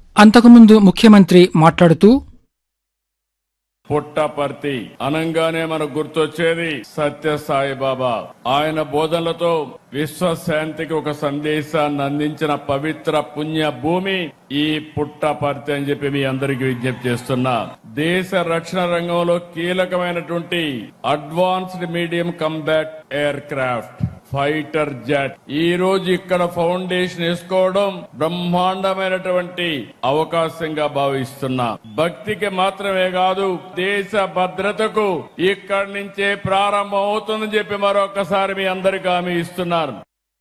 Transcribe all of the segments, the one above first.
అంతకుముందు ముఖ్యమంత్రి మాట్లాడుతూ పుట్టపర్తి అనంగానే మనకు గుర్తొచ్చేది సత్య సాయిబాబా ఆయన బోధనలతో విశ్వశాంతికి ఒక సందేశాన్ని అందించిన పవిత్ర పుణ్య భూమి ఈ పుట్టపర్తి అని చెప్పి మీ అందరికీ విజ్ఞప్తి చేస్తున్నా దేశ రక్షణ రంగంలో కీలకమైనటువంటి advanced medium combat aircraft fighter jet ఈ రోజు ఇక్కడ ఫౌండేషన్ వేసుకోవడం బ్రహ్మాండమైనటువంటి అవకాశంగా భావిస్తున్నా భక్తికి మాత్రమే కాదు దేశ భద్రతకు ఇక్కడి నుంచే ప్రారంభం అవుతుందని చెప్పి మరొకసారి మీ అందరికీ హామీ ఇస్తున్నారు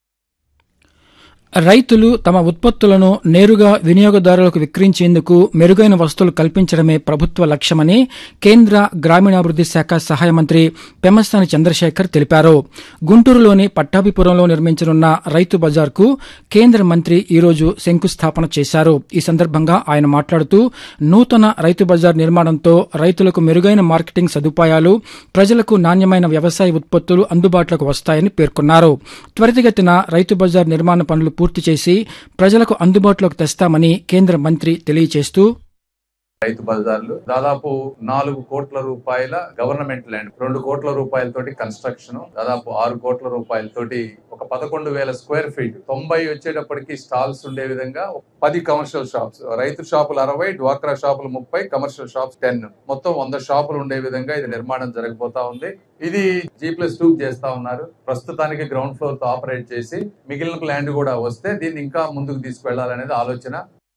రైతులు తమ ఉత్పత్తులను నేరుగా వినియోగదారులకు విక్రయించేందుకు మెరుగైన వసతులు కల్పించడమే ప్రభుత్వ లక్ష్యమని కేంద్ర గ్రామీణాభివృద్ది శాఖ సహాయ మంత్రి పెమ్మసాని చంద్రశేఖర్ తెలిపారు గుంటూరులోని పట్టాభిపురంలో నిర్మించనున్న రైతు బజార్కు కేంద్ర మంత్రి ఈరోజు శంకుస్థాపన చేశారు ఈ సందర్భంగా ఆయన మాట్లాడుతూ నూతన రైతు బజార్ నిర్మాణంతో రైతులకు మెరుగైన మార్కెటింగ్ సదుపాయాలు ప్రజలకు నాణ్యమైన వ్యవసాయ ఉత్పత్తులు అందుబాటులోకి వస్తాయని పేర్కొన్నారు త్వరితగతిన రైతు బజార్ నిర్మాణ పనులు పూర్తి చేసి ప్రజలకు అందుబాటులోకి తెస్తామని కేంద్ర మంత్రి తెలియజేస్తూ రైతు బజార్లు దాదాపు నాలుగు కోట్ల రూపాయల గవర్నమెంట్ ల్యాండ్ రెండు కోట్ల రూపాయలతోటి కన్స్ట్రక్షన్ దాదాపు ఆరు కోట్ల రూపాయలతోటి ఒక పదకొండు వేల స్క్వేర్ ఫీట్ తొంభై వచ్చేటప్పటికి స్టాల్స్ ఉండే విధంగా ఒక పది కమర్షియల్ షాప్స్ రైతు షాపులు అరవై డ్వాక్రా షాపులు ముప్పై కమర్షియల్ షాప్స్ టెన్ మొత్తం వంద షాపులు ఉండే విధంగా ఇది నిర్మాణం జరగబోతా ఉంది ఇది జీ ప్లస్ టూ చేస్తా ఉన్నారు ప్రస్తుతానికి గ్రౌండ్ ఫ్లోర్ తో ఆపరేట్ చేసి మిగిలిన ల్యాండ్ కూడా వస్తే దీన్ని ఇంకా ముందుకు తీసుకెళ్లాలనేది ఆలోచన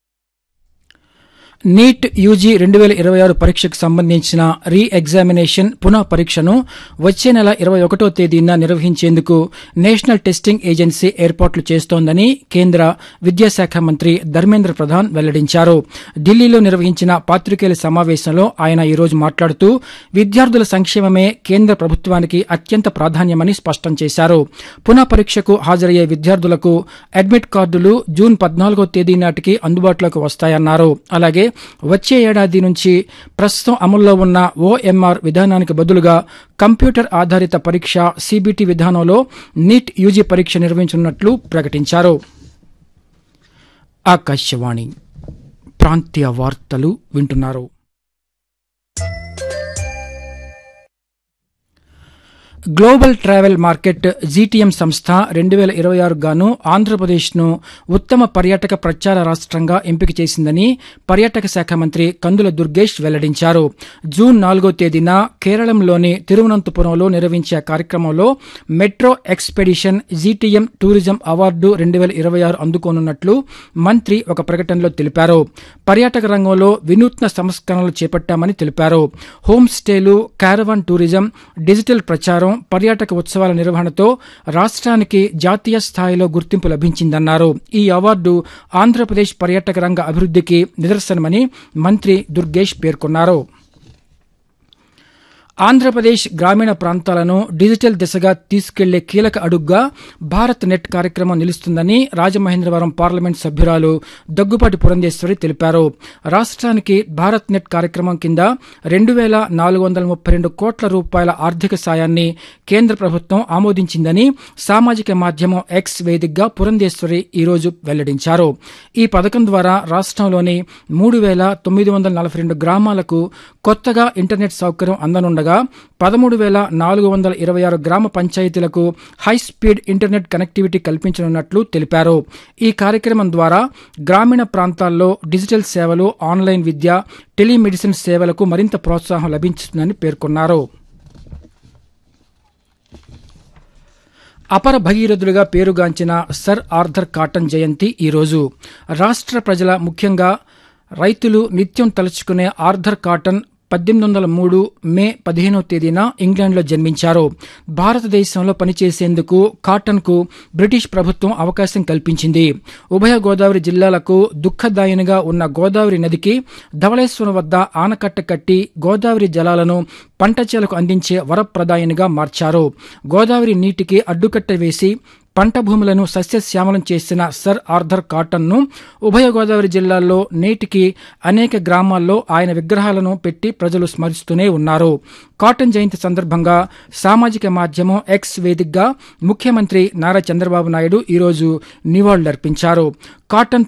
నీట్ యూజీ రెండు వేల ఇరవై ఆరు పరీక్షకు సంబంధించిన రీ ఎగ్జామినేషన్ పునః పరీక్షను వచ్చే నెల ఇరవై ఒకటో తేదీన నిర్వహించేందుకు నేషనల్ టెస్టింగ్ ఏజెన్సీ ఏర్పాట్లు చేస్తోందని కేంద్ర విద్యాశాఖ మంత్రి ధర్మేంద్ర ప్రధాన్ వెల్లడించారు ఢిల్లీలో నిర్వహించిన పాత్రికేయుల సమావేశంలో ఆయన ఈరోజు మాట్లాడుతూ విద్యార్థుల సంక్షేమమే కేంద్ర ప్రభుత్వానికి అత్యంత ప్రాధాన్యమని స్పష్టం చేశారు పునః పరీక్షకు హాజరయ్యే విద్యార్థులకు అడ్మిట్ కార్డులు జూన్ పద్నాలుగో తేదీ నాటికి అందుబాటులోకి వస్తాయన్నారు అలాగే వచ్చే ఏడాది నుంచి ప్రస్తుతం అమల్లో ఉన్న ఓఎంఆర్ విధానానికి బదులుగా కంప్యూటర్ ఆధారిత పరీక్ష సీబీటీ విధానంలో నీట్ యూజీ పరీక్ష నిర్వహించనున్నట్లు ప్రకటించారు ఆకాశవాణి ప్రాంతీయ వార్తలు వింటున్నారు గ్లోబల్ ట్రావెల్ మార్కెట్ జీటీఎం సంస్థ రెండు వేల ఇరవై ఆరు గాను ఆంధ్రప్రదేశ్ను ఉత్తమ పర్యాటక ప్రచార రాష్ట్రంగా ఎంపిక చేసిందని పర్యాటక శాఖ మంత్రి కందుల దుర్గేష్ వెల్లడించారు జూన్ నాలుగో తేదీన కేరళంలోని తిరువనంతపురంలో నిర్వహించే కార్యక్రమంలో metro expedition GTM tourism award రెండు వేల ఇరవై ఆరు అందుకోనున్నట్లు మంత్రి ఒక ప్రకటనలో తెలిపారు పర్యాటక రంగంలో వినూత్న సంస్కరణలు చేపట్టామని తెలిపారు హోమ్ స్టేలు క్యారవాన్ టూరిజం డిజిటల్ ప్రచారం పర్యాటక ఉత్సవాల నిర్వహణతో రాష్ట్రానికి జాతీయ స్థాయిలో గుర్తింపు లభించిందన్నారు ఈ అవార్డు ఆంధ్రప్రదేశ్ పర్యాటక రంగ అభివృద్ధికి నిదర్శనమని మంత్రి దుర్గేష్ పేర్కొన్నారు ఆంధ్రప్రదేశ్ గ్రామీణ ప్రాంతాలను డిజిటల్ దిశగా తీసుకెళ్లే కీలక అడుగ్గా భారత్ నెట్ కార్యక్రమం నిలుస్తుందని రాజమహేంద్రవరం పార్లమెంట్ సభ్యురాలు దగ్గుపాటి పురంధేశ్వరి తెలిపారు రాష్ట్రానికి భారత్ నెట్ కార్యక్రమం కింద రెండు వేల నాలుగు వందల ముప్పై రెండు కోట్ల రూపాయల ఆర్థిక సాయాన్ని కేంద్ర ప్రభుత్వం ఆమోదించిందని సామాజిక మాధ్యమం ఎక్స్ వేదికగా పురంధేశ్వరి ఈరోజు వెల్లడించారు ఈ పథకం ద్వారా రాష్ట్రంలోని మూడు వేల తొమ్మిది వందల నలభై రెండు గ్రామాలకు కొత్తగా ఇంటర్నెట్ సౌకర్యం అందనుండగా పదమూడు వేల నాలుగు వందల ఇరవై ఆరు గ్రామ పంచాయతీలకు హై స్పీడ్ ఇంటర్నెట్ కనెక్టివిటీ కల్పించనున్నట్లు తెలిపారు ఈ కార్యక్రమం ద్వారా గ్రామీణ ప్రాంతాల్లో డిజిటల్ సేవలు ఆన్లైన్ విద్య టెలిమెడిసిన్ సేవలకు మరింత ప్రోత్సాహం లభించుతుందని పేర్కొన్నారు అపర భగీరథులుగా పేరుగాంచిన సర్ ఆర్థర్ కాటన్ జయంతి ఈరోజు రాష్ట్ర ప్రజల ముఖ్యంగా రైతులు నిత్యం తలుచుకునే ఆర్థర్ కాటన్ పద్దెనిమిది వందల మూడు మే పదిహేనో తేదీన ఇంగ్లాండ్లో జన్మించారు భారతదేశంలో పనిచేసేందుకు కాటన్కు బ్రిటిష్ ప్రభుత్వం అవకాశం కల్పించింది ఉభయ గోదావరి జిల్లాలకు దుఃఖదాయినిగా ఉన్న గోదావరి నదికి ధవళేశ్వరం వద్ద ఆనకట్ట కట్టి గోదావరి జలాలను పంట చేలకు అందించే వరప్రదాయనిగా మార్చారు గోదావరి నీటికి అడ్డుకట్ట వేసి పంట భూములను సస్యశ్యామలం చేసిన సర్ ఆర్థర్ కాటన్ను ఉభయ గోదావరి జిల్లాల్లో నేటికి అనేక గ్రామాల్లో ఆయన విగ్రహాలను పెట్టి ప్రజలు స్మరిస్తూనే ఉన్నారు కాటన్ జయంతి సందర్భంగా సామాజిక మాధ్యమం ఎక్స్ వేదికగా ముఖ్యమంత్రి నారా చంద్రబాబు నాయుడు ఈరోజు నివాళులర్పించారు కాటన్